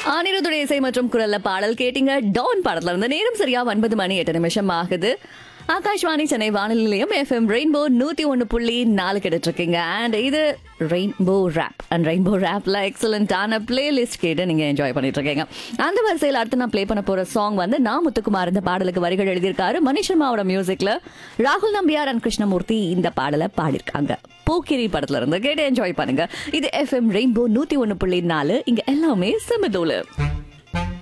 அனிருத்துடைய இசை மற்றும் குரல்ல பாடல் கேட்டீங்க டான் பாடத்துல இருந்து நேரம் சரியா ஒன்பது மணி எட்டு நிமிஷம் ஆகுது ஆகாஷ்வாணி சென்னை வானொலி நிலையம் எஃப்எம் ரெயின்போ நூத்தி ஒன்னு புள்ளி நாலு கேட்டுட்டு இருக்கீங்க அண்ட் இது ரெயின்போ ரேப் அண்ட் ரெயின்போ ரேப்ல எக்ஸலண்டான பிளேலிஸ்ட் கேட்டு நீங்க என்ஜாய் பண்ணிட்டு இருக்கீங்க அந்த வரிசையில் அடுத்து நான் ப்ளே பண்ண போற சாங் வந்து நான் முத்துக்குமார் இந்த பாடலுக்கு வரிகள் எழுதியிருக்காரு மணிஷ் சர்மாவோட மியூசிக்ல ராகுல் நம்பியார் அண்ட் கிருஷ்ணமூர்த்தி இந்த பாடலை பாடியிருக்காங்க போக்கிரி படத்துல இருந்து கேட்டு என்ஜாய் பண்ணுங்க இது எஃப்எம் ரெயின்போ நூத்தி ஒன்னு புள்ளி நாலு இங்க எல்லாமே செமதோலு